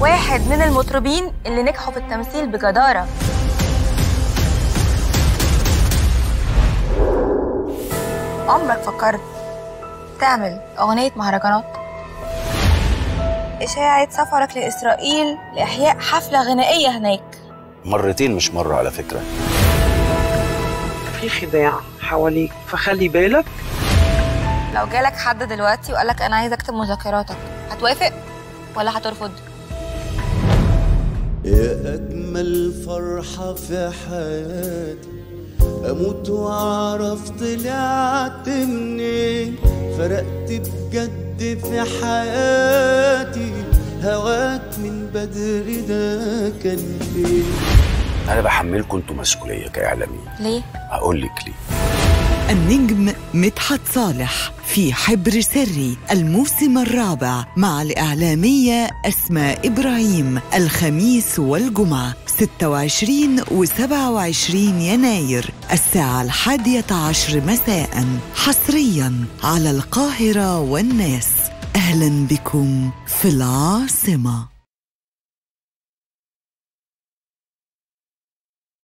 واحد من المطربين اللي نجحوا في التمثيل بجدارة عمرك فكرت تعمل أغنية مهرجانات؟ إشاعة سفرك لإسرائيل لإحياء حفلة غنائية هناك مرتين مش مرة على فكرة في خداع حواليك فخلي بالك لو جالك حد دلوقتي وقالك أنا عايز أكتب مذكراتك هتوافق ولا هترفض؟ يا أجمل فرحة في حياتي أموت وأعرف طلعت منين فرقت بجد في حياتي هواك من بدري ده كان فين أنا بحملكم أنتوا مسؤولية كإعلاميين ليه؟ هقول لك ليه النجم مدحت صالح في حبر سري الموسم الرابع مع الإعلامية أسماء إبراهيم الخميس والجمعة 26 و 27 يناير الساعة الحادية عشر مساء حصريا على القاهرة والناس أهلا بكم في العاصمة